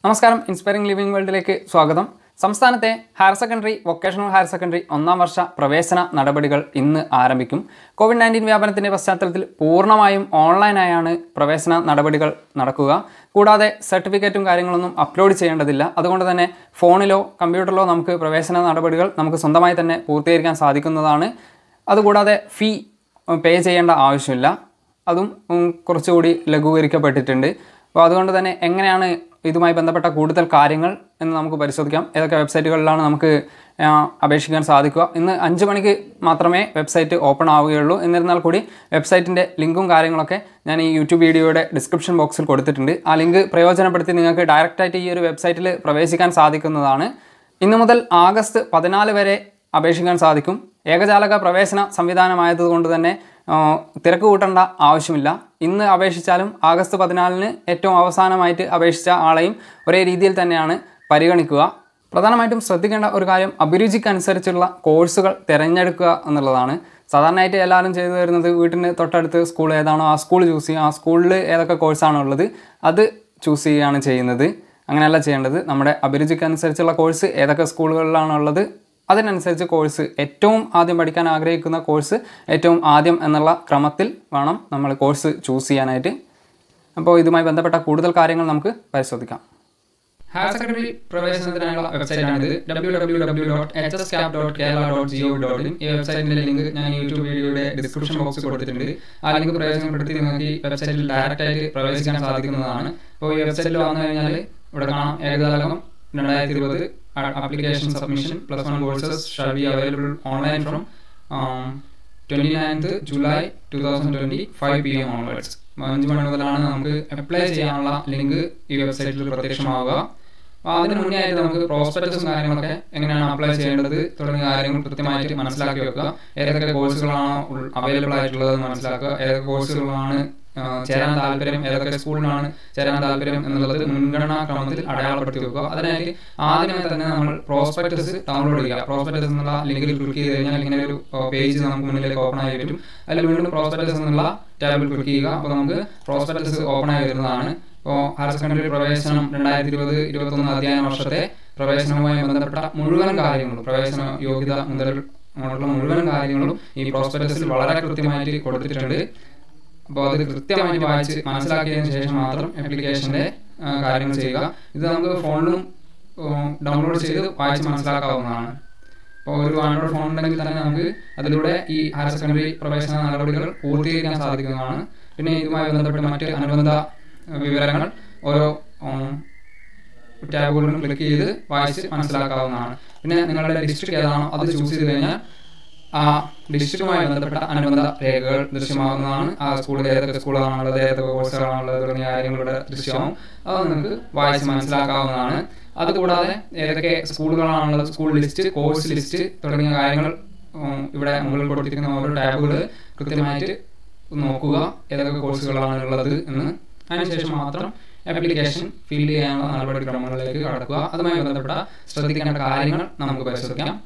നമസ്കാരം inspiring living വേൾഡിലേക്ക് സ്വാഗതം സംസ്ഥാനത്തെ higher secondary vocational higher secondary ഒന്നാം വർഷ പ്രവേശന നടപടികൾ ഇന്ന് ആരംഭിക്കും കോവിഡ് നയൻറ്റീൻ വ്യാപനത്തിൻ്റെ പശ്ചാത്തലത്തിൽ പൂർണ്ണമായും ഓൺലൈനായാണ് പ്രവേശന നടപടികൾ നടക്കുക കൂടാതെ സർട്ടിഫിക്കറ്റും കാര്യങ്ങളൊന്നും അപ്ലോഡ് ചെയ്യേണ്ടതില്ല അതുകൊണ്ട് തന്നെ ഫോണിലോ കമ്പ്യൂട്ടറിലോ നമുക്ക് പ്രവേശന നടപടികൾ നമുക്ക് സ്വന്തമായി തന്നെ പൂർത്തീകരിക്കാൻ സാധിക്കുന്നതാണ് അതുകൂടാതെ ഫീ പേ ചെയ്യേണ്ട ആവശ്യമില്ല അതും ഉം, കുറച്ചുകൂടി ലഘൂകരിക്കപ്പെട്ടിട്ടുണ്ട് അപ്പോൾ അതുകൊണ്ട് തന്നെ എങ്ങനെയാണ് ഇതുമായി ബന്ധപ്പെട്ട കൂടുതൽ കാര്യങ്ങൾ എന്ന് നമുക്ക് പരിശോധിക്കാം ഏതൊക്കെ വെബ്സൈറ്റുകളിലാണ് നമുക്ക് ആ, അപേക്ഷിക്കാൻ സാധിക്കുക ഇന്ന് അഞ്ച് മണിക്ക് മാത്രമേ വെബ്സൈറ്റ് ഓപ്പൺ ആവുകയുള്ളൂ എന്നിരുന്നാൽ കൂടി വെബ്സൈറ്റിൻ്റെ ലിങ്കും കാര്യങ്ങളൊക്കെ ഞാൻ ഈ യൂട്യൂബ് വീഡിയോയുടെ ഡിസ്ക്രിപ്ഷൻ ബോക്സിൽ കൊടുത്തിട്ടുണ്ട് ആ ലിങ്ക് പ്രയോജനപ്പെടുത്തി നിങ്ങൾക്ക് ഡയറക്റ്റായിട്ട് ഈ ഒരു വെബ്സൈറ്റിൽ പ്രവേശിക്കാൻ സാധിക്കുന്നതാണ് ഇന്നു മുതൽ ആഗസ്റ്റ് പതിനാല് വരെ അപേക്ഷിക്കാൻ സാധിക്കും ഏകജാലക പ്രവേശന സംവിധാനമായതുകൊണ്ട് തന്നെ ആ, തിരക്ക് കൂട്ടേണ്ട ആവശ്യമില്ല ഇന്ന് അപേക്ഷിച്ചാലും ആഗസ്റ്റ് പതിനാലിന് ഏറ്റവും അവസാനമായിട്ട് അപേക്ഷിച്ച ആളെയും ഒരേ രീതിയിൽ തന്നെയാണ് പരിഗണിക്കുക പ്രധാനമായിട്ടും ശ്രദ്ധിക്കേണ്ട ഒരു കാര്യം അഭിരുചിക്കനുസരിച്ചുള്ള കോഴ്സുകൾ തിരഞ്ഞെടുക്കുക എന്നുള്ളതാണ് സാധാരണയായിട്ട് എല്ലാവരും ചെയ്തു വരുന്നത് വീട്ടിന് തൊട്ടടുത്ത് സ്കൂൾ ഏതാണോ ആ സ്കൂൾ ചൂസ് ചെയ്യുക ആ സ്കൂളിൽ ഏതൊക്കെ കോഴ്സാണോ ഉള്ളത് അത് ചൂസ് ചെയ്യുകയാണ് ചെയ്യുന്നത് അങ്ങനെയല്ല ചെയ്യേണ്ടത് നമ്മുടെ അഭിരുചിക്കനുസരിച്ചുള്ള കോഴ്സ് ഏതൊക്കെ സ്കൂളുകളിലാണോ ഉള്ളത് അതിനനുസരിച്ച് കോഴ്സ് ഏറ്റവും ആദ്യം പഠിക്കാൻ ആഗ്രഹിക്കുന്ന കോഴ്സ് ഏറ്റവും ആദ്യം എന്നുള്ള ക്രമത്തിൽ വേണം നമ്മൾ കോഴ്സ് ചൂസ് ചെയ്യാനായിട്ട് അപ്പോൾ ഇതുമായി ബന്ധപ്പെട്ട കൂടുതൽ കാര്യങ്ങൾ നമുക്ക് പരിശോധിക്കാം ഹയർ സെക്കൻഡറി പ്രവേശനത്തിനായുള്ള വെബ്സൈറ്റാണിത് W W W dot H S cap dot Kerala dot G O dot in ഈ വെബ്സൈറ്റിന്റെ ലിങ്ക് ഞാൻ യൂട്യൂബ് വീഡിയോയുടെ ഡിസ്ക്രിപ്ഷൻ ബോക്സിൽ കൊടുത്തിട്ടുണ്ട് ആ ലിങ്ക് പ്രയോജനപ്പെടുത്തി നിങ്ങൾക്ക് ഈ വെബ്സൈറ്റിൽ ഡയറക്റ്റ് ആയിട്ട് പ്രവേശിക്കാൻ സാധിക്കുന്നതാണ് അപ്പോൾ ഈ വെബ്സൈറ്റിൽ വന്നു കഴിഞ്ഞാൽ ഇവിടെ കാണാം ഏകജാലകം രണ്ടായിരത്തി ഇരുപത് application submission plus one courses shall be available online from twenty ninth July two thousand twenty five P M onwards അഞ്ച് മണി മുതലാണ് നമുക്ക് അപ്ലൈ ചെയ്യാനുള്ള ലിങ്ക് ഈ വെബ്സൈറ്റിൽ പ്രത്യക്ഷമാവുക അപ്പോൾ അതിന് മുന്നേ ആയിട്ട് നമുക്ക് പ്രോസ്പെക്ടസും കാര്യങ്ങളൊക്കെ എങ്ങനെയാണ് അപ്ലൈ ചെയ്യേണ്ടത് തുടങ്ങിയ കാര്യങ്ങൾ കൃത്യമായിട്ട് മനസ്സിലാക്കി വെക്കുക ഏതൊക്കെ കോഴ്സുകളാണോ അവൈലബിൾ ആയിട്ടുള്ളത് മനസ്സിലാക്കുക ഏതൊക്കെ കോഴ്സുകളാണ് ആ, ചേരാൻ താല്പര്യം ഏതൊക്കെ സ്കൂളിലാണ് ചേരാൻ താല്പര്യം എന്നുള്ളത് മുൻഗണനാ ക്രമത്തിൽ അടയാളപ്പെടുത്തി വെക്കുക അതിനായിട്ട് ആദ്യമേ തന്നെ നമ്മൾ പ്രോസ്പെക്ടസ് ഡൗൺലോഡ് ചെയ്യുക പ്രോസ്പെക്ടസ് എന്നുള്ള ലിങ്കിൽ ക്ലിക്ക് ചെയ്ത് കഴിഞ്ഞാൽ ഇങ്ങനെ ഒരു പേജ് നമുക്ക് മുന്നിലേക്ക് ഓപ്പൺ ആയി വരും അതിൽ വീണ്ടും പ്രോസ്പെക്ടസ് എന്നുള്ള ടാബിൽ ക്ലിക്ക് ചെയ്യുക അപ്പോൾ നമുക്ക് പ്രോസ്പെക്ടസ് ഓപ്പൺ ആയി വരുന്നതാണ് ഇപ്പോൾ ഹയർ സെക്കൻഡറി പ്രവേശനം രണ്ടായിരത്തി ഇരുപത് ഇരുപത്തൊന്ന് അധ്യയന വർഷത്തെ പ്രവേശനവുമായി ബന്ധപ്പെട്ട മുഴുവൻ കാര്യങ്ങളും പ്രവേശന യോഗ്യത മുതൽ അങ്ങോട്ടുള്ള മുഴുവൻ കാര്യങ്ങളും ഈ പ്രോസ്പെക്ടസിൽ വളരെ കൃത്യമായിട്ട് കൊടുത്തിട്ടുണ്ട് അപ്പോൾ അത് കൃത്യമായിട്ട് വായിച്ച് മനസ്സിലാക്കിയതിന് ശേഷം മാത്രം ആപ്ലിക്കേഷൻ്റെ കാര്യങ്ങൾ ചെയ്യുക ഇത് നമുക്ക് ഫോണിലും ഡൗൺലോഡ് ചെയ്ത് വായിച്ച് മനസ്സിലാക്കാവുന്നതാണ് അപ്പോൾ ഒരു ആൻഡ്രോയിഡ് ഫോൺ ഉണ്ടെങ്കിൽ തന്നെ നമുക്ക് അതിലൂടെ ഈ ഹയർ സെക്കൻഡറി പ്രവേശന നടപടികൾ പൂർത്തീകരിക്കാൻ സാധിക്കുന്നതാണ് പിന്നെ ഇതുമായി ബന്ധപ്പെട്ട് മറ്റ് അനുബന്ധ ഏഹ്, വിവരങ്ങൾ ഓരോ ഉം, ടാബുകളിലും ക്ലിക്ക് ചെയ്ത് വായിച്ച് മനസ്സിലാക്കാവുന്നതാണ് പിന്നെ നിങ്ങളുടെ ഡിസ്ട്രിക്ട് ഏതാണോ അത് ചൂസ് ചെയ്ത് കഴിഞ്ഞാൽ ആ ഡിസ്ട്രിക്റ്റുമായി ബന്ധപ്പെട്ട അനുബന്ധ രേഖകൾ ദൃശ്യമാകുന്നതാണ് ആ സ്കൂളിൽ ഏതൊക്കെ സ്കൂളാണുള്ളത് ഏതൊക്കെ കോഴ്സുകളാണുള്ളത് തുടങ്ങിയ കാര്യങ്ങളുടെ ദൃശ്യമാവും അത് നിങ്ങൾക്ക് വായിച്ച് മനസ്സിലാക്കാവുന്നതാണ് അതുകൂടാതെ ഏതൊക്കെ സ്കൂളുകളാണുള്ളത് സ്കൂൾ ലിസ്റ്റ് കോഴ്സ് ലിസ്റ്റ് തുടങ്ങിയ കാര്യങ്ങൾ ഉം, ഇവിടെ മുകളിൽ കൊടുത്തിരിക്കുന്ന ഓരോ ടാബുകൾ കൃത്യമായിട്ട് നോക്കുക ഏതൊക്കെ കോഴ്സുകളാണ് ഉള്ളത് എന്ന് അതിനുശേഷം മാത്രം ആപ്ലിക്കേഷൻ ഫിൽ ചെയ്യാനുള്ള നടപടിക്രമങ്ങളിലേക്ക് കടക്കുക അതുമായി ബന്ധപ്പെട്ട ശ്രദ്ധിക്കേണ്ട കാര്യങ്ങൾ നമുക്ക് പരിശോധിക്കാം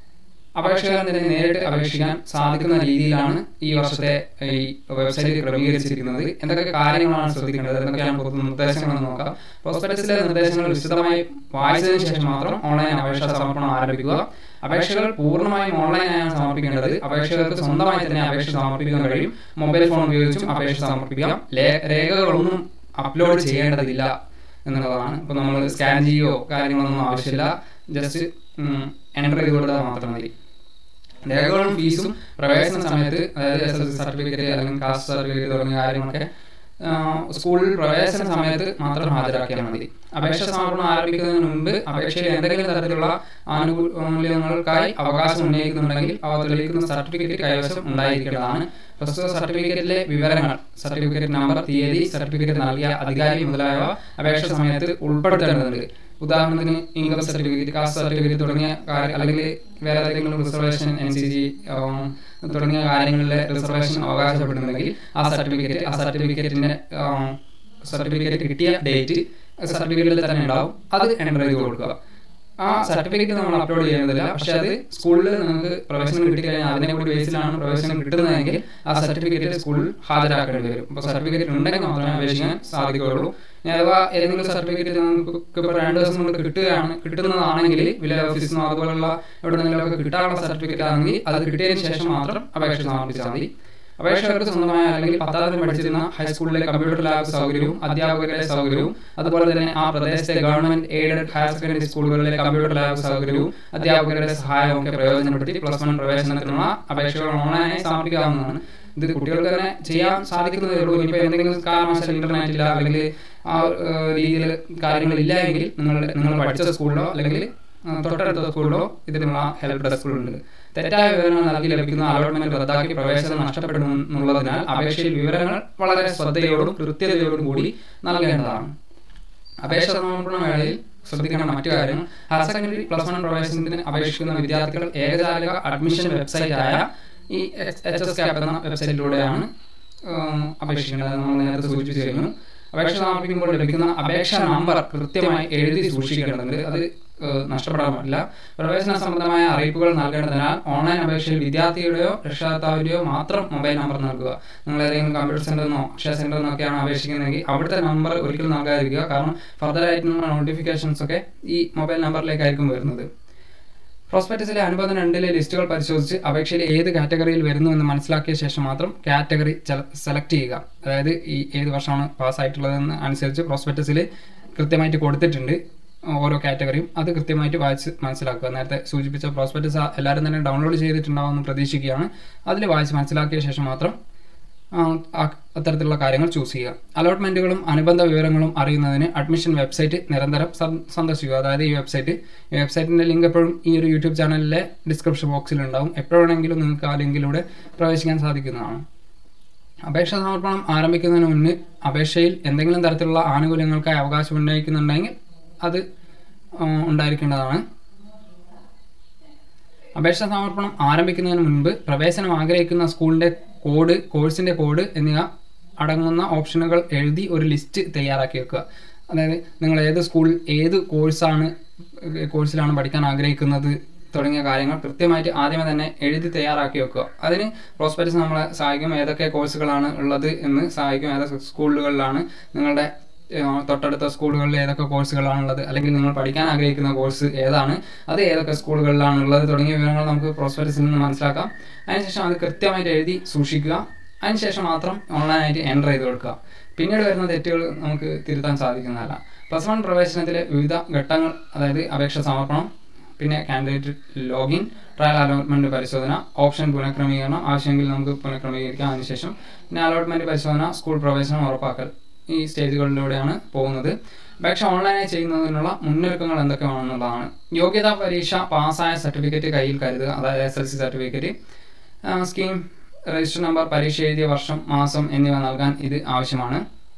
അപേക്ഷകർ തന്നെ നേരിട്ട് അപേക്ഷിക്കാൻ സാധിക്കുന്ന രീതിയിലാണ് ഈ വർഷത്തെ ഈ വെബ്സൈറ്റ് ക്രമീകരിച്ചിരിക്കുന്നത് എന്തൊക്കെ കാര്യങ്ങളാണ് ശ്രദ്ധിക്കേണ്ടത് എന്തൊക്കെയാണ് പുറത്ത് നിർദ്ദേശങ്ങളെന്ന് നോക്കാം പ്രോസ്പെക്ടസിലെ നിർദ്ദേശങ്ങൾ വിശദമായി വായിച്ചതിന് ശേഷം മാത്രം ഓൺലൈൻ അപേക്ഷ സമർപ്പണം ആരംഭിക്കുക അപേക്ഷകൾ പൂർണ്ണമായും ഓൺലൈനായാണ് സമർപ്പിക്കേണ്ടത് അപേക്ഷകർക്ക് സ്വന്തമായി തന്നെ അപേക്ഷ സമർപ്പിക്കാൻ കഴിയും മൊബൈൽ ഫോൺ ഉപയോഗിച്ചും അപേക്ഷ സമർപ്പിക്കാം ലേ- രേഖകളൊന്നും അപ്ലോഡ് ചെയ്യേണ്ടതില്ല എന്നുള്ളതാണ് ഇപ്പോൾ നമ്മൾ സ്കാൻ ചെയ്യുകയോ കാര്യങ്ങളൊന്നും ആവശ്യമില്ല ജസ്റ്റ് എൻ്റർ ചെയ്ത് കൊടുത്താൽ മാത്രം മതി രേഖകളും ഫീസും പ്രവേശന സമയത്ത് അതായത് എസ് എൽ സി സർട്ടിഫിക്കറ്റ് അല്ലെങ്കിൽ കാസ്റ്റ് സർട്ടിഫിക്കറ്റ് തുടങ്ങിയ കാര്യങ്ങളൊക്കെ ആ, സ്കൂളിൽ പ്രവേശന സമയത്ത് മാത്രം ഹാജരാക്കിയാൽ മതി അപേക്ഷ സമർപ്പണം ആരംഭിക്കുന്നതിന് മുമ്പ് അപേക്ഷയിൽ എന്തെങ്കിലും തരത്തിലുള്ള ആനുകൂല്യങ്ങൾക്കായി അവകാശം ഉന്നയിക്കുന്നുണ്ടെങ്കിൽ അവ തെളിയിക്കുന്ന സർട്ടിഫിക്കറ്റ് കൈവശം ഉണ്ടായിരിക്കേണ്ടതാണ് പ്രസ്തുത സർട്ടിഫിക്കറ്റിലെ വിവരങ്ങൾ സർട്ടിഫിക്കറ്റ് നമ്പർ തീയതി സർട്ടിഫിക്കറ്റ് നൽകിയ അധികാരി മുതലായവ അപേക്ഷ സമയത്ത് ഉൾപ്പെടുത്തേണ്ടതുണ്ട് ഉദാഹരണത്തിന് ഇൻകം സർട്ടിഫിക്കറ്റ് കാസ്റ്റ് സർട്ടിഫിക്കറ്റ് തുടങ്ങിയ കാര്യം അല്ലെങ്കിൽ വേറെ ഏതെങ്കിലും റിസർവേഷൻ എൻ സി ജി തുടങ്ങിയ കാര്യങ്ങളിലെ റിസർവേഷൻ അവകാശപ്പെടുന്നുണ്ടെങ്കിൽ ആ സർട്ടിഫിക്കറ്റ് ആ സർട്ടിഫിക്കറ്റിന്റെ സർട്ടിഫിക്കറ്റ് കിട്ടിയ ഡേറ്റ് സർട്ടിഫിക്കറ്റിൽ തന്നെ ഉണ്ടാവും അത് എൻ്റർ ചെയ്ത് കൊടുക്കുക ആ സർട്ടിഫിക്കറ്റ് നമ്മൾ അപ്ലോഡ് ചെയ്യുന്നില്ല പക്ഷെ അത് സ്കൂളിൽ നിങ്ങൾക്ക് പ്രവേശനം കിട്ടിക്കഴിഞ്ഞാൽ അതിനെ കൂടി ബേസിലാണ് പ്രവേശനം കിട്ടുന്നതെങ്കിൽ ആ സർട്ടിഫിക്കറ്റ് സ്കൂളിൽ ഹാജരാക്കേണ്ടി വരും അപ്പോൾ സർട്ടിഫിക്കറ്റ് ഉണ്ടെങ്കിൽ മാത്രമേ അപേക്ഷിക്കാൻ സാധിക്കുകയുള്ളൂ ഞാൻ അഥവാ ഏതെങ്കിലും സർട്ടിഫിക്കറ്റ് നിങ്ങൾക്ക് ഇപ്പോൾ രണ്ട് ദിവസം കൊണ്ട് കിട്ടുകയാണ് കിട്ടുന്നതാണെങ്കിൽ വില്ലേജ് ഓഫീസിൽ നിന്നോ അതുപോലുള്ള എവിടെ നിന്നെങ്കിലുമൊക്കെ കിട്ടാനുള്ള സർട്ടിഫിക്കറ്റ് ആണെങ്കിൽ അത് കിട്ടിയതിന് ശേഷം മാത്രം അപേക്ഷ സമർപ്പിച്ചാൽ മതി അപേക്ഷകർക്ക് സ്വന്തമായ അല്ലെങ്കിൽ പത്താം പഠിച്ചിരുന്ന ഹൈസ്കൂളിലെ കമ്പ്യൂട്ടർ ലാബ് സൗകര്യവും അധ്യാപകരുടെ സൗകര്യവും അതുപോലെ തന്നെ ആ പ്രദേശത്തെ ഗവൺമെന്റ് എയ്ഡഡ് ഹയർ സെക്കൻഡറി സ്കൂളുകളിലെ കമ്പ്യൂട്ടർ ലാബ് സൗകര്യവും അധ്യാപകരുടെ സഹായവും ഒക്കെ പ്രയോജനപ്പെടുത്തി പ്ലസ് വൺ പ്രവേശനത്തിനുള്ള അപേക്ഷകൾ ഓൺലൈനായി സമർപ്പിക്കാവുന്നതാണ് ഇത് കുട്ടികൾക്ക് തന്നെ ചെയ്യാൻ സാധിക്കുന്നതേ ഉള്ളൂ ഇനിയിപ്പോൾ എന്തെങ്കിലും കാരണവശാൽ ഇന്റർനെറ്റ് ഇല്ല അല്ലെങ്കിൽ ആ രീതിയിൽ കാര്യങ്ങളില്ല എങ്കിൽ നിങ്ങളുടെ നിങ്ങൾ പഠിച്ച സ്കൂളിലോ അല്ലെങ്കിൽ തൊട്ടടുത്ത സ്കൂളിലോ ഇതിനുള്ള ഹെൽപ്പ് ഡെസ്കുകളുണ്ട് തെറ്റായ വിവരങ്ങൾ നൽകി ലഭിക്കുന്ന അലോട്ട്മെന്റ് റദ്ദാക്കി പ്രവേശനം നഷ്ടപ്പെടുമെന്നുള്ളതിനാൽ അപേക്ഷയിൽ വിവരങ്ങൾ വളരെ ശ്രദ്ധയോടും കൃത്യതയോടും കൂടി നൽകേണ്ടതാണ് അപേക്ഷ സമർപ്പണ വേളയിൽ ശ്രദ്ധിക്കേണ്ട മറ്റു കാര്യങ്ങൾ ഹയർ സെക്കൻഡറി പ്ലസ് വൺ പ്രവേശനത്തിന് അപേക്ഷിക്കുന്ന വിദ്യാർത്ഥികൾ ഏകജാലക അഡ്മിഷൻ വെബ്സൈറ്റ് ആയ ഈ എച്ച് എസ് ക്യാപ് എന്ന വെബ്സൈറ്റിലൂടെയാണ് അപേക്ഷിക്കേണ്ടത് നമ്മൾ നേരത്തെ സൂചിപ്പിച്ചു കഴിഞ്ഞു അപേക്ഷ സമർപ്പിക്കുമ്പോൾ ലഭിക്കുന്ന അപേക്ഷ നമ്പർ കൃത്യമായി എഴുതി സൂക്ഷിക്കേണ്ടതുണ്ട് അത് നഷ്ടപ്പെടാൻ പാടില്ല പ്രവേശന സംബന്ധമായ അറിയിപ്പുകൾ നൽകേണ്ടതിനാൽ ഓൺലൈൻ അപേക്ഷയിൽ വിദ്യാർത്ഥിയുടെയോ രക്ഷകർത്താവിൻ്റെയോ മാത്രം മൊബൈൽ നമ്പർ നൽകുക നിങ്ങൾ ഏതെങ്കിലും കമ്പ്യൂട്ടർ സെന്ററിൽ നിന്നോ അക്ഷയ സെന്ററിൽ നിന്നൊക്കെയാണ് അപേക്ഷിക്കുന്നതെങ്കിൽ അവിടുത്തെ നമ്പർ ഒരിക്കലും നൽകാതിരിക്കുക കാരണം ഫർദർ ആയിട്ടുള്ള നോട്ടിഫിക്കേഷൻസ് ഒക്കെ ഈ മൊബൈൽ നമ്പറിലേക്കായിരിക്കും വരുന്നത് പ്രോസ്പെക്ടസിലെ അനുബന്ധം രണ്ടിലെ ലിസ്റ്റുകൾ പരിശോധിച്ച് അപേക്ഷയിൽ ഏത് കാറ്റഗറിയിൽ വരുന്നു എന്ന് മനസ്സിലാക്കിയ ശേഷം മാത്രം കാറ്റഗറി സെലക്ട് ചെയ്യുക അതായത് ഈ ഏത് വർഷമാണ് പാസ്സായിട്ടുള്ളതെന്ന് അനുസരിച്ച് പ്രോസ്പെക്ടസിൽ കൃത്യമായിട്ട് കൊടുത്തിട്ടുണ്ട് ഓരോ കാറ്റഗറിയും അത് കൃത്യമായിട്ട് വായിച്ച് മനസ്സിലാക്കുക നേരത്തെ സൂചിപ്പിച്ച പ്രോസ്പെക്ടസ് എല്ലാവരും തന്നെ ഡൗൺലോഡ് ചെയ്തിട്ടുണ്ടാവുമെന്ന് പ്രതീക്ഷിക്കുകയാണ് അതിൽ വായിച്ച് മനസ്സിലാക്കിയ ശേഷം മാത്രം അത്തരത്തിലുള്ള കാര്യങ്ങൾ ചൂസ് ചെയ്യുക അലോട്ട്മെന്റുകളും അനുബന്ധ വിവരങ്ങളും അറിയുന്നതിന് അഡ്മിഷൻ വെബ്സൈറ്റ് നിരന്തരം സന്ദർശിക്കുക അതായത് ഈ വെബ്സൈറ്റ് ഈ വെബ്സൈറ്റിന്റെ ലിങ്ക് എപ്പോഴും ഈ ഒരു യൂട്യൂബ് ചാനലിലെ ഡിസ്ക്രിപ്ഷൻ ബോക്സിൽ ഉണ്ടാവും എപ്പോഴാണെങ്കിലും നിങ്ങൾക്ക് ആ ലിങ്കിലൂടെ പ്രവേശിക്കാൻ സാധിക്കുന്നതാണ് അപേക്ഷ സമർപ്പണം ആരംഭിക്കുന്നതിന് മുന്നേ അപേക്ഷയിൽ എന്തെങ്കിലും തരത്തിലുള്ള ആനുകൂല്യങ്ങൾക്കായി അവകാശം ഉന്നയിക്കുന്നുണ്ടെങ്കിൽ അത് ഉണ്ടായിരിക്കേണ്ടതാണ് അപേക്ഷ സമർപ്പണം ആരംഭിക്കുന്നതിന് മുൻപ് പ്രവേശനം ആഗ്രഹിക്കുന്ന സ്കൂളിന്റെ കോഡ് കോഴ്സിന്റെ കോഡ് എന്നിവ അടങ്ങുന്ന ഓപ്ഷനുകൾ എഴുതി ഒരു ലിസ്റ്റ് തയ്യാറാക്കി വെക്കുക അതായത് നിങ്ങൾ ഏത് സ്കൂൾ ഏത് കോഴ്സാണ് കോഴ്സിലാണ് പഠിക്കാൻ ആഗ്രഹിക്കുന്നത് തുടങ്ങിയ കാര്യങ്ങൾ കൃത്യമായിട്ട് ആദ്യമേ തന്നെ എഴുതി തയ്യാറാക്കി വെക്കുക അതിന് പ്രോസ്പെക്ടസ് നമ്മളെ സഹായിക്കും ഏതൊക്കെ കോഴ്സുകളാണ് ഉള്ളത് എന്ന് സഹായിക്കും ഏതൊക്കെ സ്കൂളുകളിലാണ് നിങ്ങളുടെ തൊട്ടടുത്ത സ്കൂളുകളിൽ ഏതൊക്കെ കോഴ്സുകളാണുള്ളത് അല്ലെങ്കിൽ നിങ്ങൾ പഠിക്കാൻ ആഗ്രഹിക്കുന്ന കോഴ്സ് ഏതാണ് അത് ഏതൊക്കെ സ്കൂളുകളിലാണുള്ളത് തുടങ്ങിയ വിവരങ്ങൾ നമുക്ക് പ്രോസ്പെക്ടസിൽ നിന്ന് മനസ്സിലാക്കാം അതിനുശേഷം അത് കൃത്യമായിട്ട് എഴുതി സൂക്ഷിക്കുക അതിനുശേഷം മാത്രം ഓൺലൈനായിട്ട് എൻ്റർ ചെയ്ത് കൊടുക്കുക പിന്നീട് വരുന്ന തെറ്റുകൾ നമുക്ക് തിരുത്താൻ സാധിക്കുന്നതല്ല പ്ലസ് വൺ പ്രവേശനത്തിലെ വിവിധ ഘട്ടങ്ങൾ അതായത് അപേക്ഷ സമർപ്പണം പിന്നെ കാൻഡിഡേറ്റ് ലോഗിൻ ട്രയൽ അലോട്ട്മെന്റ് പരിശോധന ഓപ്ഷൻ പുനഃക്രമീകരണം ആവശ്യമെങ്കിൽ നമുക്ക് പുനഃക്രമീകരിക്കാം അതിനുശേഷം പിന്നെ അലോട്ട്മെന്റ് പരിശോധന സ്കൂൾ പ്രവേശനം ഉറപ്പാക്കൽ ഈ സ്റ്റേജുകളിലൂടെയാണ് പോകുന്നത് അപേക്ഷ ഓൺലൈനായി ചെയ്യുന്നതിനുള്ള മുന്നൊരുക്കങ്ങൾ എന്തൊക്കെയാണെന്നുള്ളതാണ് യോഗ്യതാ പരീക്ഷ പാസ്സായ സർട്ടിഫിക്കറ്റ് കയ്യിൽ കരുതുക അതായത് S L C certificate scheme register number പരീക്ഷ എഴുതിയ വർഷം മാസം എന്നിവ നൽകാൻ ഇത് ആവശ്യമാണ്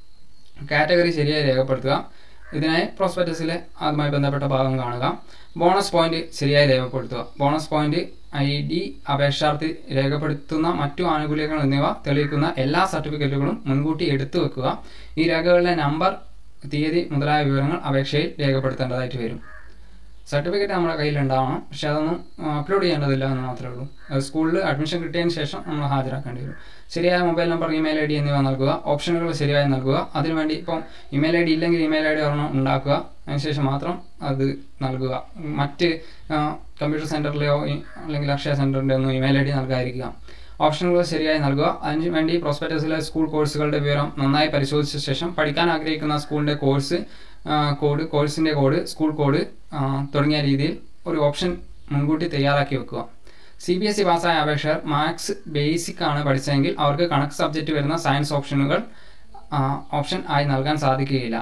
കാറ്റഗറി ശരിയായി രേഖപ്പെടുത്തുക ഇതിനായി പ്രോസ്പെക്ടസിലെ അതുമായി ബന്ധപ്പെട്ട ഭാഗം കാണുക ബോണസ് പോയിന്റ് ശരിയായി രേഖപ്പെടുത്തുക ബോണസ് പോയിന്റ് ഐ ഡി അപേക്ഷാർത്ഥി രേഖപ്പെടുത്തുന്ന മറ്റു ആനുകൂല്യങ്ങൾ എന്നിവ തെളിയിക്കുന്ന എല്ലാ സർട്ടിഫിക്കറ്റുകളും മുൻകൂട്ടി എടുത്തു വെക്കുക ഈ രേഖകളിലെ നമ്പർ തീയതി മുതലായ വിവരങ്ങൾ അപേക്ഷയിൽ രേഖപ്പെടുത്തേണ്ടതായിട്ട് വരും സർട്ടിഫിക്കറ്റ് നമ്മുടെ കയ്യിൽ ഉണ്ടാവണം പക്ഷെ അതൊന്നും അപ്ലോഡ് ചെയ്യേണ്ടതില്ല എന്ന് മാത്രമേ ഉള്ളൂ സ്കൂളിൽ അഡ്മിഷൻ കിട്ടിയതിന് ശേഷം നമ്മൾ ഹാജരാക്കേണ്ടി വരും ശരിയായ mobile number email I D എന്നിവ നൽകുക ഓപ്ഷനുകൾ ശരിയായി നൽകുക അതിനുവേണ്ടി ഇപ്പം ഇമെയിൽ ഐ ഡി ഇല്ലെങ്കിൽ ഇമെയിൽ ഐ ഡി ഒരെണ്ണം ഉണ്ടാക്കുക അതിനുശേഷം മാത്രം അത് നൽകുക മറ്റ് കമ്പ്യൂട്ടർ സെൻറ്ററിലെയോ അല്ലെങ്കിൽ അക്ഷയ സെൻറ്ററിൻ്റെ ഒന്നും ഇമെയിൽ ഐ ഡി നൽകാതിരിക്കുക ഓപ്ഷനുകൾ ശരിയായി നൽകുക അതിന് വേണ്ടി പ്രോസ്പെക്ടസിലെ സ്കൂൾ കോഴ്സുകളുടെ വിവരം നന്നായി പരിശോധിച്ച ശേഷം പഠിക്കാൻ ആഗ്രഹിക്കുന്ന സ്കൂളിൻ്റെ കോഴ്സ് കോഡ് കോഴ്സിൻ്റെ കോഡ് സ്കൂൾ കോഡ് തുടങ്ങിയ രീതിയിൽ ഒരു ഓപ്ഷൻ മുൻകൂട്ടി തയ്യാറാക്കി വെക്കുക സി ബി എസ് ഇ പാസ്സായ അപേക്ഷകർ മാത്സ് ബേസിക് ആണ് പഠിച്ചതെങ്കിൽ അവർക്ക് കണക്ക് സബ്ജക്റ്റ് വരുന്ന സയൻസ് ഓപ്ഷനുകൾ ഓപ്ഷൻ ആയി നൽകാൻ സാധിക്കുകയില്ല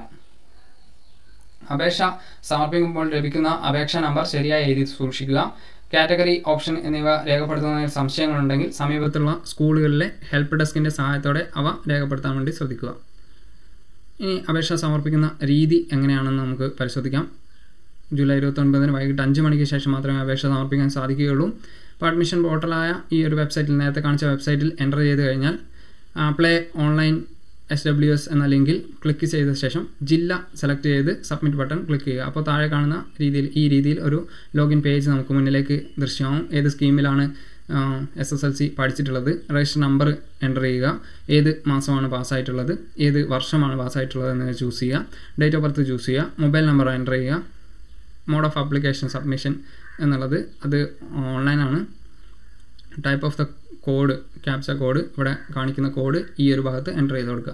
അപേക്ഷ സമർപ്പിക്കുമ്പോൾ ലഭിക്കുന്ന അപേക്ഷ നമ്പർ ശരിയായി എഴുതി സൂക്ഷിക്കുക കാറ്റഗറി ഓപ്ഷൻ എന്നിവ രേഖപ്പെടുത്തുന്നതിൽ സംശയങ്ങളുണ്ടെങ്കിൽ സമീപത്തുള്ള സ്കൂളുകളിലെ ഹെൽപ്പ് ഡെസ്കിൻ്റെ സഹായത്തോടെ അവ രേഖപ്പെടുത്താൻ വേണ്ടി ശ്രദ്ധിക്കുക ഇനി അപേക്ഷ സമർപ്പിക്കുന്ന രീതി എങ്ങനെയാണെന്ന് നമുക്ക് പരിശോധിക്കാം ജൂലൈ ഇരുപത്തൊൻപതിന് വൈകിട്ട് അഞ്ച് മണിക്ക് ശേഷം മാത്രമേ അപേക്ഷ സമർപ്പിക്കാൻ സാധിക്കുകയുള്ളൂ അപ്പോൾ അഡ്മിഷൻ പോർട്ടലായ ഈ ഒരു വെബ്സൈറ്റിൽ നേരത്തെ കാണിച്ച വെബ്സൈറ്റിൽ എൻ്റർ ചെയ്ത് കഴിഞ്ഞാൽ apply online S W S എന്ന ലിങ്കിൽ ക്ലിക്ക് ചെയ്ത ശേഷം ജില്ല സെലക്ട് ചെയ്ത് സബ്മിറ്റ് ബട്ടൺ ക്ലിക്ക് ചെയ്യുക അപ്പോൾ താഴെ കാണുന്ന രീതിയിൽ ഈ രീതിയിൽ ഒരു ലോഗിൻ പേജ് നമുക്ക് മുന്നിലേക്ക് ദൃശ്യമാവും ഏത് സ്കീമിലാണ് എസ് എസ് എൽ സി പഠിച്ചിട്ടുള്ളത് രജിസ്റ്റർ നമ്പർ എൻ്റർ ചെയ്യുക ഏത് മാസമാണ് പാസ്സായിട്ടുള്ളത് ഏത് വർഷമാണ് പാസ്സായിട്ടുള്ളത് എന്ന് ചൂസ് ചെയ്യുക ഡേറ്റ് ഓഫ് ബർത്ത് ചൂസ് ചെയ്യുക മൊബൈൽ നമ്പർ എൻ്റർ ചെയ്യുക മോഡ് ഓഫ് ആപ്ലിക്കേഷൻ സബ്മിഷൻ എന്നുള്ളത് അത് ഓൺലൈനാണ് type of the code captcha code ഇവിടെ കാണിക്കുന്ന കോഡ് ഈ ഒരു ഭാഗത്ത് എൻ്റർ ചെയ്ത് കൊടുക്കുക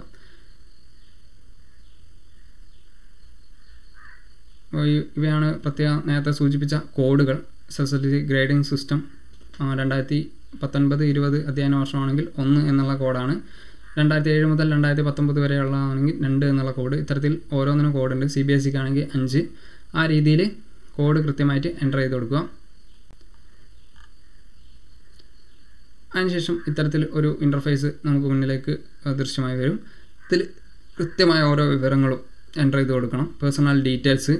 അപ്പോൾ ഈ ഇവയാണ് പ്രത്യേകം നേരത്തെ സൂചിപ്പിച്ച കോഡുകൾ S S L C grading system രണ്ടായിരത്തി പത്തൊൻപത് ഇരുപത് അധ്യയന വർഷമാണെങ്കിൽ ഒന്ന് എന്നുള്ള കോഡാണ് രണ്ടായിരത്തി ഏഴ് മുതൽ രണ്ടായിരത്തി പത്തൊമ്പത് വരെയുള്ളതാണെങ്കിൽ രണ്ട് എന്നുള്ള കോഡ് ഇത്തരത്തിൽ ഓരോന്നിനും കോഡുണ്ട് സി ബി എസ് സിക്ക് ആണെങ്കിൽ അഞ്ച് ആ രീതിയിൽ കോഡ് കൃത്യമായിട്ട് എൻ്റർ ചെയ്ത് കൊടുക്കുക അതിനുശേഷം ഇത്തരത്തിൽ ഒരു ഇൻ്റർഫേസ് നമുക്ക് മുന്നിലേക്ക് ദൃശ്യമായി വരും ഇതിൽ കൃത്യമായ ഓരോ വിവരങ്ങളും എൻ്റർ ചെയ്ത് കൊടുക്കണം പേഴ്സണൽ ഡീറ്റെയിൽസ്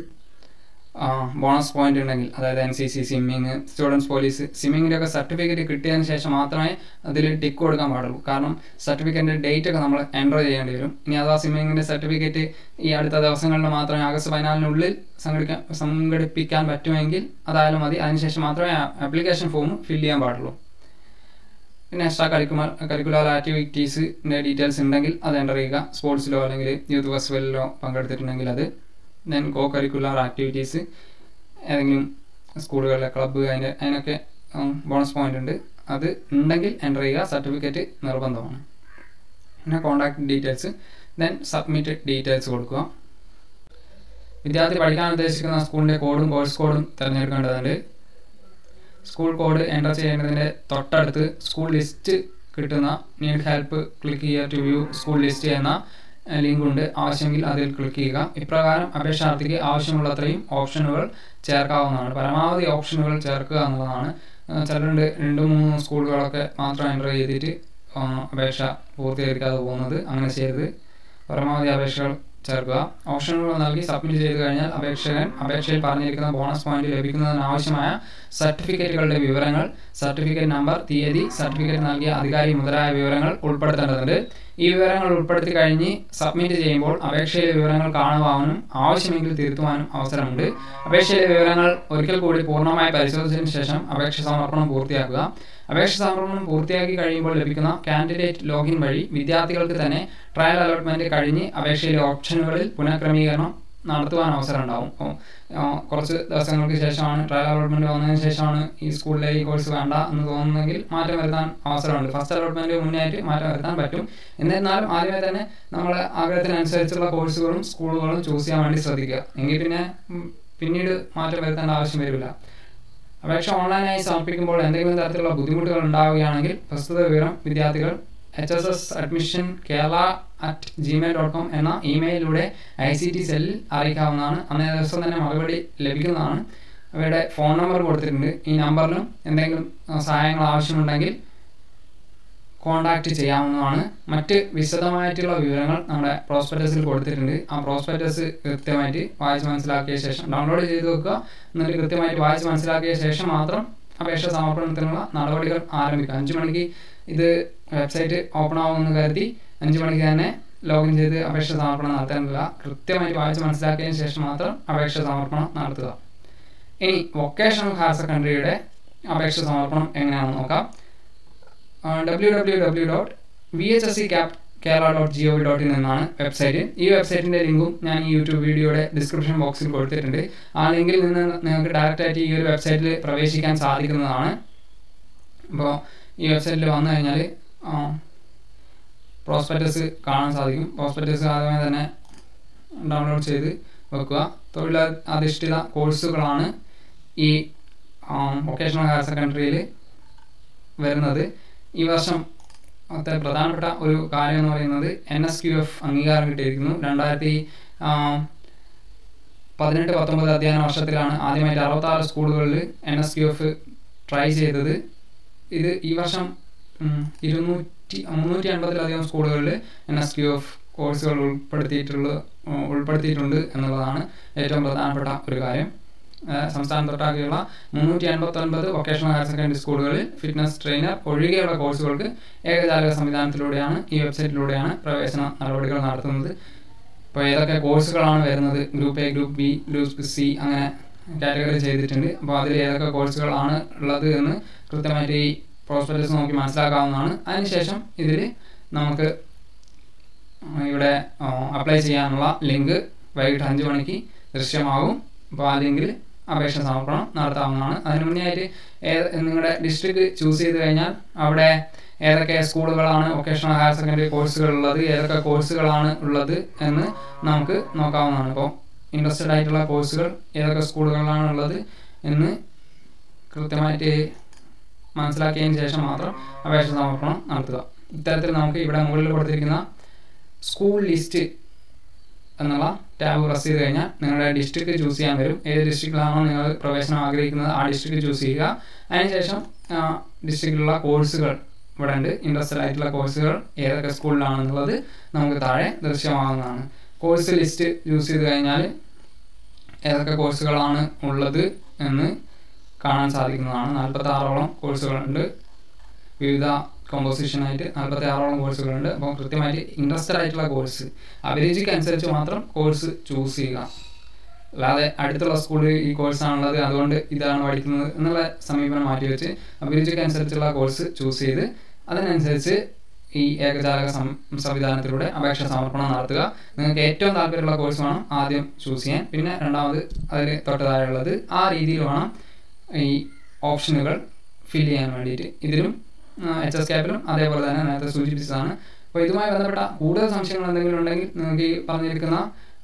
ബോണസ് പോയിന്റ് ഉണ്ടെങ്കിൽ അതായത് N C C swimming students police സ്വിമ്മിങ്ങിൻ്റെയൊക്കെ സർട്ടിഫിക്കറ്റ് കിട്ടിയതിന് ശേഷം മാത്രമേ അതിൽ ടിക്ക് കൊടുക്കാൻ പാടുള്ളൂ കാരണം സർട്ടിഫിക്കറ്റിൻ്റെ ഡേറ്റ് ഒക്കെ നമ്മൾ എൻ്റർ ചെയ്യേണ്ടി വരും ഇനി അഥവാ സ്വിമ്മിങ്ങിൻ്റെ സർട്ടിഫിക്കറ്റ് ഈ അടുത്ത ദിവസങ്ങളിൽ മാത്രമേ ആഗസ്റ്റ് പതിനാലിനുള്ളിൽ സംഘടിക്കാൻ സംഘടിപ്പിക്കാൻ പറ്റുമെങ്കിൽ അതായാലും മതി അതിനുശേഷം മാത്രമേ ആപ്ലിക്കേഷൻ ഫോം ഫില്ല് ചെയ്യാൻ പാടുള്ളൂ പിന്നെ എക്സ്ട്രാ കരിക്കുലർ കരിക്കുലർ ആക്ടിവിറ്റീസിൻ്റെ ഡീറ്റെയിൽസ് ഉണ്ടെങ്കിൽ അത് എൻ്റർ ചെയ്യുക സ്പോർട്സിലോ അല്ലെങ്കിൽ യൂത്ത് ഫെസ്റ്റിവലിലോ പങ്കെടുത്തിട്ടുണ്ടെങ്കിൽ അത് ദെൻ കോ കരിക്കുലർ ആക്ടിവിറ്റീസ് ഏതെങ്കിലും സ്കൂളുകളിലെ ക്ലബ്ബ് അതിൻ്റെ അതിനൊക്കെ ബോണസ് പോയിന്റ് ഉണ്ട് അത് ഉണ്ടെങ്കിൽ എൻ്റർ ചെയ്യുക സർട്ടിഫിക്കറ്റ് നിർബന്ധമാണ് പിന്നെ contact details then submit details കൊടുക്കുക വിദ്യാർത്ഥി പഠിക്കാൻ ഉദ്ദേശിക്കുന്ന സ്കൂളിൻ്റെ കോഡും കോഴ്സ് കോഡും തിരഞ്ഞെടുക്കേണ്ടതുണ്ട് സ്കൂൾ കോഡ് എൻ്റർ ചെയ്യുന്നതിൻ്റെ തൊട്ടടുത്ത് സ്കൂൾ ലിസ്റ്റ് കിട്ടുന്ന നീഡ് ഹെൽപ്പ് ക്ലിക്ക് ചെയ്യുക ടു വ്യൂ സ്കൂൾ ലിസ്റ്റ് എന്ന ലിങ്ക് ഉണ്ട് ആവശ്യമെങ്കിൽ അതിൽ ക്ലിക്ക് ചെയ്യുക ഇപ്രകാരം അപേക്ഷാർത്ഥിക്ക് ആവശ്യമുള്ളത്രയും ഓപ്ഷനുകൾ ചേർക്കാവുന്നതാണ് പരമാവധി ഓപ്ഷനുകൾ ചേർക്കുക എന്നുള്ളതാണ് ചിലരുണ്ട് രണ്ട് മൂന്ന് സ്കൂളുകളൊക്കെ മാത്രം എൻ്റർ ചെയ്തിട്ട് അപേക്ഷ പൂർത്തീകരിക്കാതെ പോകുന്നത് അങ്ങനെ ചെയ്ത് പരമാവധി അപേക്ഷകൾ ചേർക്കുക ഓപ്ഷനുകൾ നൽകി സബ്മിറ്റ് ചെയ്ത് കഴിഞ്ഞാൽ അപേക്ഷകൻ അപേക്ഷയിൽ പറഞ്ഞിരിക്കുന്ന ബോണസ് പോയിന്റ് ലഭിക്കുന്നതിന് ആവശ്യമായ സർട്ടിഫിക്കറ്റുകളുടെ വിവരങ്ങൾ സർട്ടിഫിക്കറ്റ് നമ്പർ തീയതി സർട്ടിഫിക്കറ്റ് നൽകിയ അധികാരി മുതലായ വിവരങ്ങൾ ഉൾപ്പെടുത്തേണ്ടതുണ്ട് ഈ വിവരങ്ങൾ ഉൾപ്പെടുത്തി കഴിഞ്ഞ് സബ്മിറ്റ് ചെയ്യുമ്പോൾ അപേക്ഷയിലെ വിവരങ്ങൾ കാണുവാനും ആവശ്യമെങ്കിൽ തിരുത്തുവാനും അവസരമുണ്ട് അപേക്ഷയിലെ വിവരങ്ങൾ ഒരിക്കൽ കൂടി പൂർണ്ണമായി പരിശോധിച്ചതിന് ശേഷം അപേക്ഷ സമർപ്പണം പൂർത്തിയാക്കുക അപേക്ഷ സമർപ്പണം പൂർത്തിയാക്കി കഴിയുമ്പോൾ ലഭിക്കുന്ന കാൻഡിഡേറ്റ് ലോഗിൻ വഴി വിദ്യാർത്ഥികൾക്ക് തന്നെ ട്രയൽ അലോട്ട്മെന്റ് കഴിഞ്ഞ് അപേക്ഷയിലെ ഓപ്ഷനുകളിൽ പുനഃക്രമീകരണം നടത്തുവാൻ അവസരം ഉണ്ടാവും അപ്പോൾ കുറച്ച് ദിവസങ്ങൾക്ക് ശേഷമാണ് ട്രയൽ അലോട്ട്മെന്റ് വന്നതിന് ശേഷമാണ് ഈ സ്കൂളിലെ ഈ കോഴ്സ് വേണ്ട എന്ന് തോന്നുന്നെങ്കിൽ മാറ്റം വരുത്താൻ അവസരമുണ്ട് ഫസ്റ്റ് അലോട്ട്മെന്റ് മുന്നായിട്ട് മാറ്റം വരുത്താൻ പറ്റും എന്നിരുന്നാലും ആദ്യമേ തന്നെ നമ്മളെ ആഗ്രഹത്തിനനുസരിച്ചുള്ള കോഴ്സുകളും സ്കൂളുകളും ചൂസ് ചെയ്യാൻ വേണ്ടി ശ്രദ്ധിക്കുക എങ്കിൽ പിന്നെ പിന്നീട് മാറ്റം വരുത്തേണ്ട ആവശ്യം വരില്ല അപേക്ഷ ഓൺലൈനായി സമർപ്പിക്കുമ്പോൾ എന്തെങ്കിലും തരത്തിലുള്ള ബുദ്ധിമുട്ടുകൾ ഉണ്ടാവുകയാണെങ്കിൽ പ്രസ്തുത വിവരം വിദ്യാർത്ഥികൾ H S S admission Kerala at Gmail dot com എന്ന ഇമെയിലിലൂടെ ഐ സി ടി സെല്ലിൽ അറിയിക്കാവുന്നതാണ് അന്നേ ദിവസം തന്നെ മറുപടി ലഭിക്കുന്നതാണ് അവയുടെ ഫോൺ നമ്പർ കൊടുത്തിട്ടുണ്ട് ഈ നമ്പറിലും എന്തെങ്കിലും സഹായങ്ങൾ ആവശ്യമുണ്ടെങ്കിൽ കോൺടാക്റ്റ് ചെയ്യാവുന്നതാണ് മറ്റ് വിശദമായിട്ടുള്ള വിവരങ്ങൾ നമ്മുടെ പ്രോസ്പെക്ടസിൽ കൊടുത്തിട്ടുണ്ട് ആ പ്രോസ്പെക്ടസ് കൃത്യമായിട്ട് വായിച്ച് മനസ്സിലാക്കിയ ശേഷം ഡൗൺലോഡ് ചെയ്ത് വെക്കുക എന്നിട്ട് കൃത്യമായിട്ട് വായിച്ച് മനസ്സിലാക്കിയ ശേഷം മാത്രം അപേക്ഷ സമർപ്പണത്തിനുള്ള നടപടികൾ ആരംഭിക്കുക അഞ്ച് മണിക്ക് ഇത് വെബ്സൈറ്റ് ഓപ്പൺ ആവുമെന്ന് കരുതി അഞ്ച് മണിക്ക് തന്നെ ലോഗിൻ ചെയ്ത് അപേക്ഷ സമർപ്പണം നടത്തേണ്ടതില്ല കൃത്യമായിട്ട് വായിച്ച് മനസ്സിലാക്കിയതിന് ശേഷം മാത്രം അപേക്ഷ സമർപ്പണം നടത്തുക ഇനി വൊക്കേഷണൽ ഹയർ സെക്കൻഡറിയുടെ അപേക്ഷ സമർപ്പണം എങ്ങനെയാണെന്ന് നോക്കാം W W W dot V H S C cap Kerala dot G O V dot in എന്നാണ് വെബ്സൈറ്റ് ഈ വെബ്സൈറ്റിൻ്റെ ലിങ്കും ഞാൻ ഈ യൂട്യൂബ് വീഡിയോയുടെ ഡിസ്ക്രിപ്ഷൻ ബോക്സിൽ കൊടുത്തിട്ടുണ്ട് ആ ലിങ്കിൽ നിന്ന് നിങ്ങൾക്ക് ഡയറക്റ്റായിട്ട് ഈ ഒരു വെബ്സൈറ്റിൽ പ്രവേശിക്കാൻ സാധിക്കുന്നതാണ് അപ്പോൾ ഈ വെബ്സൈറ്റിൽ വന്നു കഴിഞ്ഞാൽ പ്രോസ്പെക്ടസ് കാണാൻ സാധിക്കും പ്രോസ്പെക്ടസ് ആദ്യമേ തന്നെ ഡൗൺലോഡ് ചെയ്ത് വെക്കുക തൊഴിലധിഷ്ഠിത കോഴ്സുകളാണ് ഈ വൊക്കേഷണൽ ഹയർ സെക്കൻഡറിയിൽ വരുന്നത് ഈ വർഷം അത്തെ പ്രധാനപ്പെട്ട ഒരു കാര്യം എന്ന് പറയുന്നത് എൻ എസ് ക്യു എഫ് അംഗീകാരം കിട്ടിയിരിക്കുന്നു രണ്ടായിരത്തി പതിനെട്ട് പത്തൊമ്പത് അധ്യയന വർഷത്തിലാണ് ആദ്യമായിട്ട് അറുപത്താറ് സ്കൂളുകളിൽ N S Q F try ചെയ്തത് ഇത് ഈ വർഷം ഇരുന്നൂറ്റി മുന്നൂറ്റി അൻപതിലധികം സ്കൂളുകളിൽ എൻ എസ് ക്യു എഫ് കോഴ്സുകൾ ഉൾപ്പെടുത്തിയിട്ടുള്ള ഉൾപ്പെടുത്തിയിട്ടുണ്ട് എന്നുള്ളതാണ് ഏറ്റവും പ്രധാനപ്പെട്ട ഒരു കാര്യം സംസ്ഥാനത്തൊട്ടാകെയുള്ള മുന്നൂറ്റി അൻപത്തൊൻപത് വൊക്കേഷണൽ ഹയർ സെക്കൻഡറി സ്കൂളുകളിൽ ഫിറ്റ്നസ് ട്രെയിനർ ഒഴികെയുള്ള കോഴ്സുകൾക്ക് ഏകജാലക സംവിധാനത്തിലൂടെയാണ് ഈ വെബ്സൈറ്റിലൂടെയാണ് പ്രവേശന നടപടികൾ നടത്തുന്നത് ഇപ്പോൾ ഏതൊക്കെ കോഴ്സുകളാണ് വരുന്നത് group A group B group C അങ്ങനെ കാറ്റഗറി ചെയ്തിട്ടുണ്ട് അപ്പോൾ അതിൽ ഏതൊക്കെ കോഴ്സുകളാണ് ഉള്ളത് എന്ന് കൃത്യമായിട്ട് ഈ പ്രോസ്പെക്ടസ് നോക്കി മനസ്സിലാക്കാവുന്നതാണ് അതിനുശേഷം ഇതിൽ നമുക്ക് ഇവിടെ അപ്ലൈ ചെയ്യാനുള്ള ലിങ്ക് വൈകിട്ട് അഞ്ച് മണിക്ക് ദൃശ്യമാകും അപ്പോൾ ആ ലിങ്കിൽ അപേക്ഷ സമർപ്പണം നടത്താവുന്നതാണ് അതിന് മുന്നേ ആയിട്ട് ഏത് നിങ്ങളുടെ ഡിസ്ട്രിക്ട് ചൂസ് ചെയ്ത് കഴിഞ്ഞാൽ അവിടെ ഏതൊക്കെ സ്കൂളുകളാണ് വൊക്കേഷണൽ ഹയർ സെക്കൻഡറി കോഴ്സുകൾ ഉള്ളത് ഏതൊക്കെ കോഴ്സുകളാണ് ഉള്ളത് എന്ന് നമുക്ക് നോക്കാവുന്നതാണ് ഇപ്പോൾ ഇൻട്രസ്റ്റഡ് ആയിട്ടുള്ള കോഴ്സുകൾ ഏതൊക്കെ സ്കൂളുകളിലാണ് ഉള്ളത് എന്ന് കൃത്യമായിട്ട് മനസ്സിലാക്കിയതിന് ശേഷം മാത്രം അപേക്ഷ സമർപ്പണം നടത്തുക ഇത്തരത്തിൽ നമുക്ക് ഇവിടെ മുകളിൽ കൊടുത്തിരിക്കുന്ന സ്കൂൾ ലിസ്റ്റ് എന്നുള്ള ടാബ് പ്രസ് ചെയ്ത് കഴിഞ്ഞാൽ നിങ്ങളുടെ ഡിസ്ട്രിക്ട് ചൂസ് ചെയ്യാൻ വരും ഏത് ഡിസ്ട്രിക്റ്റിലാണോ നിങ്ങൾ പ്രവേശനം ആഗ്രഹിക്കുന്നത് ആ ഡിസ്ട്രിക്ട് ചൂസ് ചെയ്യുക അതിനുശേഷം ഡിസ്ട്രിക്റ്റിലുള്ള കോഴ്സുകൾ ഇവിടെ ഉണ്ട് ഇൻട്രസ്റ്റഡ് ആയിട്ടുള്ള കോഴ്സുകൾ ഏതൊക്കെ സ്കൂളിലാണെന്നുള്ളത് നമുക്ക് താഴെ ദൃശ്യമാകുന്നതാണ് കോഴ്സ് ലിസ്റ്റ് ചൂസ് ചെയ്ത് കഴിഞ്ഞാൽ ഏതൊക്കെ കോഴ്സുകളാണ് ഉള്ളത് എന്ന് കാണാൻ സാധിക്കുന്നതാണ് നാൽപ്പത്തി ആറോളം കോഴ്സുകളുണ്ട് വിവിധ കോമ്പോസിഷനായിട്ട് നാൽപ്പത്തി ആറോളം കോഴ്സുകളുണ്ട് അപ്പോൾ കൃത്യമായിട്ട് ഇൻട്രസ്റ്റഡ് ആയിട്ടുള്ള കോഴ്സ് അഭിരുചിക്ക് അനുസരിച്ച് മാത്രം കോഴ്സ് ചൂസ് ചെയ്യുക അല്ലാതെ അടുത്തുള്ള സ്കൂളിൽ ഈ കോഴ്സാണുള്ളത് അതുകൊണ്ട് ഇതാണ് പഠിക്കുന്നത് എന്നുള്ള സമീപനം മാറ്റി വെച്ച് അഭിരുചിക്ക് അനുസരിച്ചുള്ള കോഴ്സ് ചൂസ് ചെയ്ത് അതിനനുസരിച്ച് ഈ ഏകജാലക സംവിധാനത്തിലൂടെ അപേക്ഷ സമർപ്പണം നടത്തുക നിങ്ങൾക്ക് ഏറ്റവും താല്പര്യമുള്ള കോഴ്സ് വേണം ആദ്യം ചൂസ് ചെയ്യാൻ പിന്നെ രണ്ടാമത് അതിൽ തൊട്ട് താഴെയുള്ളത് ആ രീതിയിൽ വേണം ഈ ഓപ്ഷനുകൾ ഫില്ല് ചെയ്യാൻ വേണ്ടിയിട്ട് ഇതിലും എച്ച് എസ് ക്യാപ്പിലും അതേപോലെ തന്നെ നേരത്തെ സൂചിപ്പിച്ചതാണ് അപ്പോൾ ഇതുമായി ബന്ധപ്പെട്ട കൂടുതൽ സംശയങ്ങൾ എന്തെങ്കിലും ഉണ്ടെങ്കിൽ നിങ്ങൾക്ക് ഈ പറഞ്ഞിരിക്കുന്ന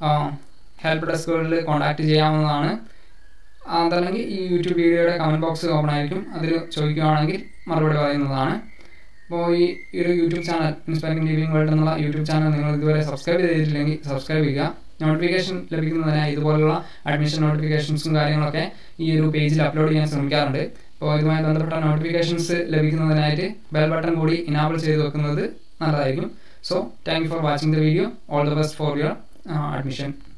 ഹെൽപ്പ് ഡെസ്കുകളിൽ കോൺടാക്ട് ചെയ്യാവുന്നതാണ് അതല്ലെങ്കിൽ ഈ യൂട്യൂബ് വീഡിയോയുടെ കമൻറ്റ് ബോക്സ് ഓപ്പൺ ആയിരിക്കും അതിൽ ചോദിക്കുകയാണെങ്കിൽ മറുപടി പറയുന്നതാണ് അപ്പോൾ ഈ ഒരു YouTube channel inspiring living world എന്നുള്ള യൂട്യൂബ് ചാനൽ നിങ്ങൾ ഇതുവരെ സബ്സ്ക്രൈബ് ചെയ്തിട്ടില്ലെങ്കിൽ സബ്സ്ക്രൈബ് ചെയ്യുക നോട്ടിഫിക്കേഷൻ ലഭിക്കുന്നതിനായി ഇതുപോലുള്ള അഡ്മിഷൻ നോട്ടിഫിക്കേഷൻസും കാര്യങ്ങളൊക്കെ ഈ ഒരു പേജിൽ അപ്ലോഡ് ചെയ്യാൻ ശ്രമിക്കാറുണ്ട് അപ്പോൾ ഇതുമായി ബന്ധപ്പെട്ട നോട്ടിഫിക്കേഷൻസ് ലഭിക്കുന്നതിനായിട്ട് ബെൽ ബട്ടൺ കൂടി ഇനാബിൾ ചെയ്ത് വെക്കുന്നത് നല്ലതായിരിക്കും so thank you for watching the video all the best for your admission